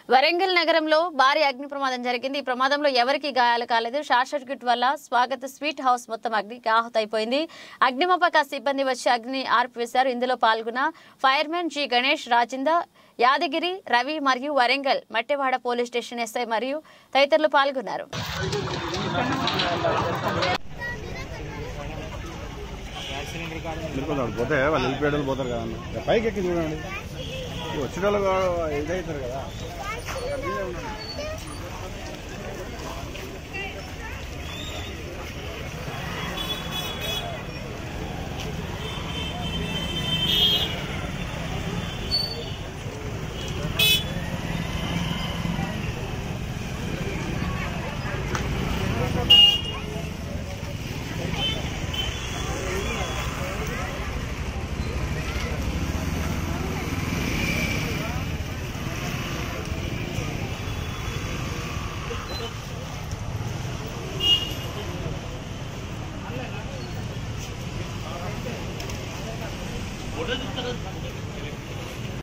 వరంగల్ నగరంలో భారీ అగ్ని ప్రమాదం జరిగింది ఈ ప్రమాదంలో ఎవరికీ గాయాలు కాలేదు షార్ట్ సర్క్యూట్ వల్ల స్వాగత స్వీట్ హౌస్ మొత్తం అగ్నికి ఆహుతైపోయింది అగ్నిమాపక సిబ్బంది వచ్చి అగ్ని ఆర్పివేశారు ఇందులో పాల్గొన్న ఫైర్మెన్ జి గణేష్ రాజిందర్ యాదగిరి రవి మరియు Warangal Mattewada police station SI మరియు తదితరులు పాల్గొన్నారు వెళ్ళిపోతాడు పోతే వాళ్ళు వెళ్ళిపోయాడు పోతారు కదా అన్న. పైకి ఎక్కి చూడండి ఈ వచ్చిన వాళ్ళు కూడా ఇదవుతారు కదా ఫోటో తీస్తారా